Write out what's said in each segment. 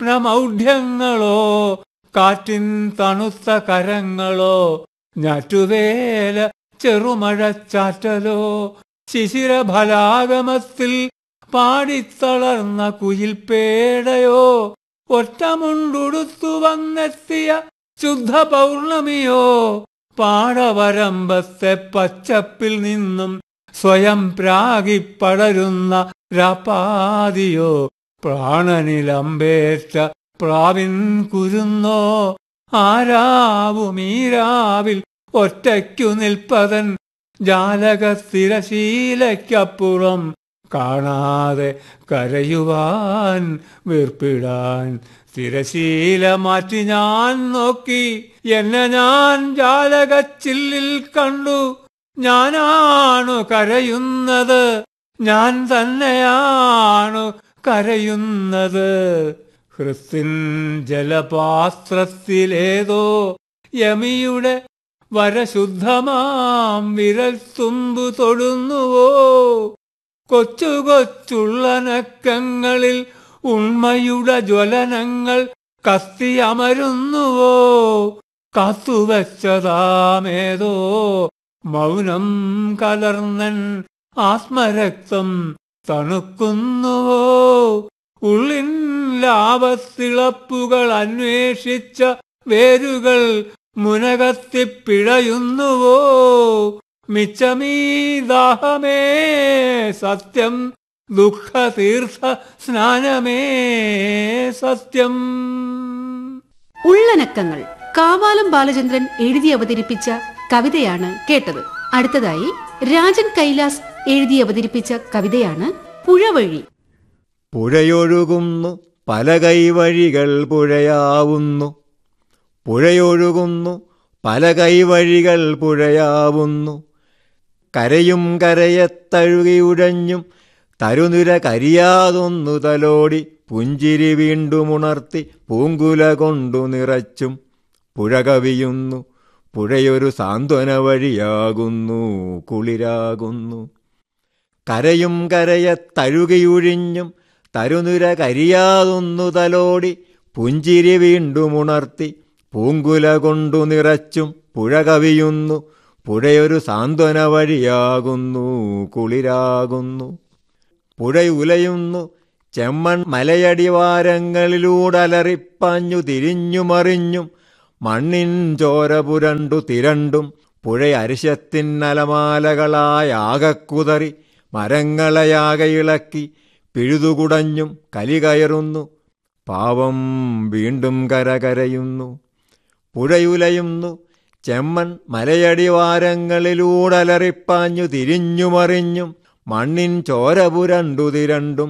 സ്വപ്നമൗഢ്യങ്ങളോ കാറ്റിൻ തണുത്ത കരങ്ങളോ ഞാറ്റുവേല ചെറുമഴച്ചാറ്റലോ ശിശിരഫലാഗമത്തിൽ പാടിത്തളർന്ന കുയിൽപ്പേടയോ ഒറ്റമുണ്ടുടുത്തു വന്നെത്തിയ ശുദ്ധ പൗർണമിയോ പാടവരമ്പത്തെ പച്ചപ്പിൽ നിന്നും സ്വയം പ്രാഗിപ്പടരുന്ന രാപ്പാതിയോ പ്രാണനിലമ്പേറ്റ പ്രാവിൻ കുരുന്നോ ആരാവുമീരാവിൽ ഒറ്റയ്ക്കു നിൽപ്പതൻ ജാലകസ്ഥിരശീലയ്ക്കപ്പുറം കാണാതെ കരയുവാൻ വീർപ്പിടാൻ തിരശീല മാറ്റി ഞാൻ നോക്കി എന്നെ ഞാൻ ജാലകച്ചില്ലിൽ കണ്ടു ഞാനാണു കരയുന്നത് ഞാൻ തന്നെയാണു കരയുന്നത് ഹൃത്തിൻ ജലപാത്രത്തിലേതോ യമിയുടെ വരശുദ്ധമാം വിരൽ തുമ്പു തൊടുന്നുവോ കൊച്ചു കൊച്ചുള്ള നക്കങ്ങളിൽ ഉണ്മയുടെ ജ്വലനങ്ങൾ കത്തിയമരുന്നുവോ കാത്തുവച്ചതാമേതോ മൗനം കലർന്നൻ ആത്മരക്തം തണുക്കുന്നുവോ ഉള്ളിൻ ലാഭത്തിളപ്പുകൾ അന്വേഷിച്ച വേരുകൾ മുനകത്തിപ്പിഴയുന്നുവോ മിച്ചമീ ദാഹമേ സത്യം ദുഃഖതീർത്ഥ സ്നാനമേ സത്യം ഉള്ളനക്കങ്ങൾ കാവാലം ബാലചന്ദ്രൻ എഴുതി അവതരിപ്പിച്ച കവിതയാണ് കേട്ടത് അടുത്തതായി രാജൻ കൈലാസ് എഴുതി അവതരിപ്പിച്ച കവിതയാണ് പുഴവഴി പുഴയൊഴുകുന്നു പല കൈവഴികൾ പുഴയാവുന്നു പുഴയൊഴുകുന്നു പല കൈവഴികൾ പുഴയാവുന്നു കരയും കരയത്തഴുകി ഉഴഞ്ഞും തരുനിര കരിയാതൊന്നു തലോടി പുഞ്ചിരി വീണ്ടുമുണർത്തി പൂങ്കുല കൊണ്ടു നിറച്ചും പുഴ കവിയുന്നു പുഴയൊരു സാന്ത്വന വഴിയാകുന്നു കുളിരാകുന്നു കരയും കരയത്തഴുകിയുഴിഞ്ഞും തരുനിര കരിയാതൊന്നു തലോടി പുഞ്ചിരി വീണ്ടുമുണർത്തി പൂങ്കുല കൊണ്ടു നിറച്ചും പുഴ കവിയുന്നു പുഴയൊരു സാന്ത്വന വഴിയാകുന്നു കുളിരാകുന്നു പുഴയുലയുന്നു ചെമ്മൺ മലയടിവാരങ്ങളിലൂടലറിപ്പാഞ്ഞു തിരിഞ്ഞുമറിഞ്ഞും മണ്ണിൻ ചോര പുരണ്ടു തിരണ്ടും പുഴയരിശത്തിന്നലമാലകളായാകക്കുതറി മരങ്ങളെയാകെ ഇളക്കി പിഴുതുകുടഞ്ഞും കലി കയറുന്നു പാവം വീണ്ടും കരകരയുന്നു പുഴയുലയുന്നു ചെമ്മൺ മലയടിവാരങ്ങളിലൂടലറിപ്പാഞ്ഞു തിരിഞ്ഞുമറിഞ്ഞും മണ്ണിൻ ചോര പുരണ്ടു തിരണ്ടും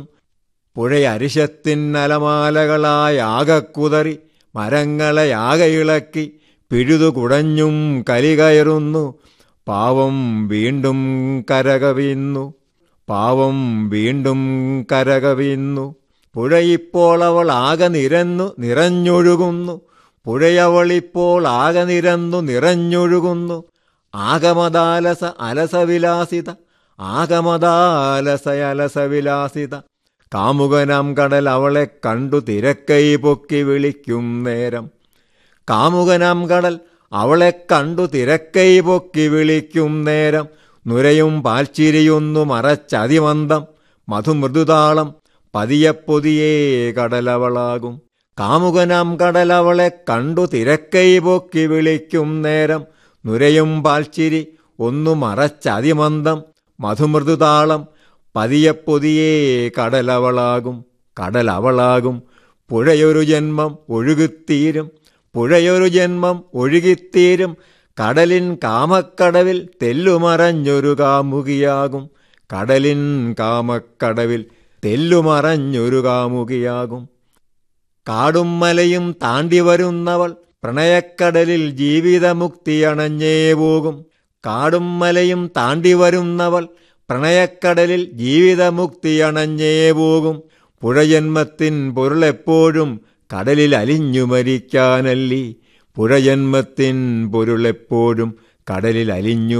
പുഴയരിശത്തിന്നലമാലകളായാകക്കുതറി മരങ്ങളെയാകെ ഇളക്കി പിഴുതുകുടഞ്ഞും കലി കയറുന്നു പാവം വീണ്ടും കരകവിയുന്നു പാവം വീണ്ടും കരകവിയുന്നു പുഴയിപ്പോൾ അവൾ ആകെ നിരന്നു നിറഞ്ഞൊഴുകുന്നു പുഴയവളിപ്പോൾ ആകെ നിരന്നു നിറഞ്ഞൊഴുകുന്നു ആഗമദാലസ അലസവിലാസിത ആഗമദാലസ അലസവിലാസിത കാമുകനാം കടൽ അവളെ കണ്ടു തിരക്കൈ പൊക്കി വിളിക്കും നേരം കാമുകനാം കടൽ അവളെ കണ്ടു തിരക്കൈ പൊക്കി വിളിക്കും നേരം നുരയും പാൽച്ചിരിയൊന്നു മറച്ചതിമന്ദം മധുമൃദുതാളം പതിയപ്പൊതിയേ കടലവളാകും കാമുകനാം കടലവളെ കണ്ടു തിരക്കൈ പൊക്കി വിളിക്കും നേരം നുരയും പാൽച്ചിരി ഒന്നു മറച്ചതിമന്ദം മധുമൃദുതാളം പതിയപ്പൊതിയേ കടലവളാകും കടലവളാകും പുഴയൊരു ജന്മം ഒഴുകിത്തീരും പുഴയൊരു ജന്മം ഒഴുകിത്തീരും കടലിൻ കാമക്കടവിൽ തെല്ലുമറഞ്ഞൊരു കാമുകിയാകും കടലിൻ കാമക്കടവിൽ തെല്ലുമറഞ്ഞൊരു കാമുകിയാകും കാടും മലയും താണ്ടി വരുന്നവൾ പ്രണയക്കടലിൽ ജീവിതമുക്തി അണഞ്ഞേ പോകും കാടും മലയും താണ്ടി വരുന്നവൾ പ്രണയക്കടലിൽ ജീവിതമുക്തി അണഞ്ഞേ പോകും പുഴജന്മത്തിൻ പൊരുളെപ്പോഴും കടലിൽ അലിഞ്ഞു മരിക്കാനല്ലി പുഴജന്മത്തിൻ പൊരുളെപ്പോഴും കടലിൽ അലിഞ്ഞു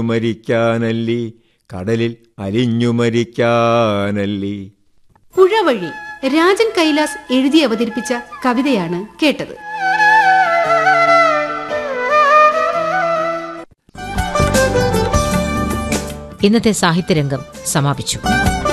മരിക്കാനല്ലി കടലിൽ അലിഞ്ഞു മരിക്കാനല്ലി പുഴവഴി രാജൻ കൈലാസ് എഴുതി അവതരിപ്പിച്ച കവിതയാണ് കേട്ടത് ഇന്നത്തെ സാഹിത്യരംഗം സമാപിച്ചു